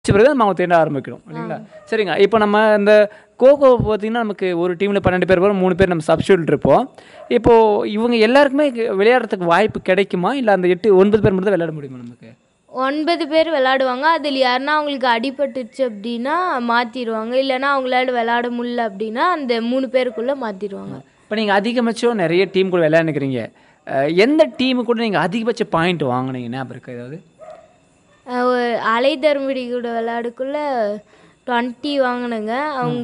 முடிச்ச பிறகு நம்ம அவங்க தேட ஆரம்பிக்கணும் இல்லைங்களா சரிங்க இப்போ நம்ம இந்த கோகோ பார்த்தீங்கன்னா நமக்கு ஒரு டீமில் பன்னெண்டு பேர் வரும் மூணு பேர் நம்ம சப்ஸ்டியூட் இருப்போம் இப்போது இவங்க எல்லாருக்குமே கு- விளையாடுறதுக்கு வாய்ப்பு கிடைக்குமா இல்லை அந்த எட்டு ஒன்பது பேர் மட்டும் தான் விளையாட முடியுமா நமக்கு ஒன்பது பேர் விளாடுவாங்க அதில் யாருன்னா அவங்களுக்கு அடிபட்டுச்சு அப்படின்னா மாற்றிடுவாங்க இல்லைன்னா அவங்களால விளாட முடியல அப்படின்னா அந்த மூணு பேருக்குள்ளே மாற்றிடுவாங்க இப்போ நீங்கள் அதிகபட்சம் நிறைய டீம் கூட விளையாண்டுக்கிறீங்க அஹ், எந்த டீமு கூட நீங்கள் அதிகபட்ச பாயிண்ட் வாங்கினீங்க ஞாபகம் இருக்கா ஏதாவது அலை தருமபுரி கூட விளையாடுக்குள்ள டுவெண்ட்டி வாங்கினங்க அவங்க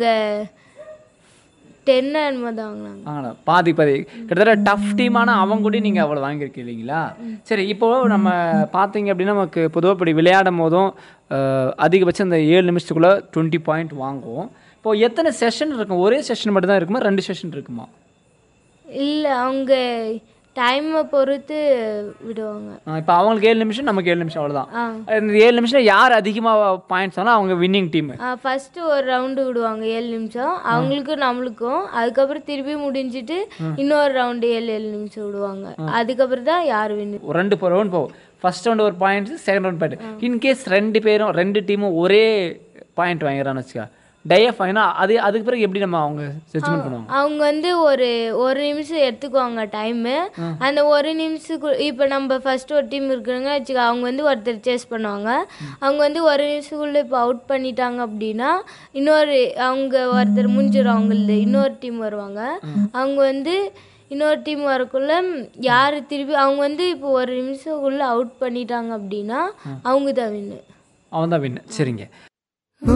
டென் என்னமோ தான் வாங்கினாங்க ஆனா பாதி பாதி கிட்டத்தட்ட டஃப் டீமான அவங்க கூட நீங்கள் அவ்வளோ வாங்கியிருக்கீங்க இல்லைங்களா சரி இப்போ நம்ம பார்த்தீங்க அப்படின்னா நமக்கு பொதுவாக இப்படி விளையாடும் போதும் அஹ், அதிகபட்சம் இந்த ஏழு நிமிஷத்துக்குள்ளே டுவெண்ட்டி பாயிண்ட் வாங்குவோம் இப்போ எத்தனை செஷன் இருக்கும் ஒரே செஷன் மட்டும் தான் இருக்குமா ரெண்டு செஷன் இருக்குமா இல்லை அவங்க டைமை பொறுத்து விடுவாங்க இப்போ அவங்களுக்கு ஏழு நிமிஷம் நமக்கு ஏழு நிமிஷம் அவ்வளோதான் ஆ இந்த ஏழு நிமிஷம் யார் அதிகமாக பாயிண்ட்ஸ் ஆனால் அவங்க வின்னிங் டீம் ஃபஸ்ட்டு ஒரு ரவுண்டு விடுவாங்க ஏழு நிமிஷம் அவங்களுக்கும் நம்மளுக்கும் அதுக்கப்புறம் திருப்பி முடிஞ்சிட்டு இன்னொரு ரவுண்டு ஏழு ஏழு நிமிஷம் விடுவாங்க அதுக்கப்புறம் தான் யார் வின்னு ஒரு ரெண்டு ரவுண்ட் போகும் ஃபர்ஸ்ட் ரவுண்ட் ஒரு point second round point in case ரெண்டு பேரும் ரெண்டு டீமும் ஒரே பாயிண்ட் வாங்கிறான்னு வச்சுக்கா டைஎஃப் வாங்கினா அது அதுக்கு பிறகு எப்படி நம்ம அவங்க ஜட்ஜ்மெண்ட் பண்ணுவாங்க அவங்க வந்து ஒரு ஒரு நிமிஷம் எடுத்துக்குவாங்க டைமு அந்த ஒரு நிமிஷத்துக்கு இப்போ நம்ம ஃபர்ஸ்ட் ஒரு டீம் இருக்கிறாங்க வச்சுக்க அவங்க வந்து ஒருத்தர் சேஸ் பண்ணுவாங்க அவங்க வந்து ஒரு நிமிஷத்துக்குள்ளே இப்போ அவுட் பண்ணிட்டாங்க அப்படின்னா இன்னொரு அவங்க ஒருத்தர் முடிஞ்சிடும் அவங்களது இன்னொரு டீம் வருவாங்க அவங்க வந்து இன்னொரு டீம் வரக்குள்ள யார் திருப்பி அவங்க வந்து இப்போ ஒரு நிமிஷத்துக்குள்ளே அவுட் பண்ணிட்டாங்க அப்படின்னா அவங்க தான் வின்னு அவன் தான் வின்னு சரிங்க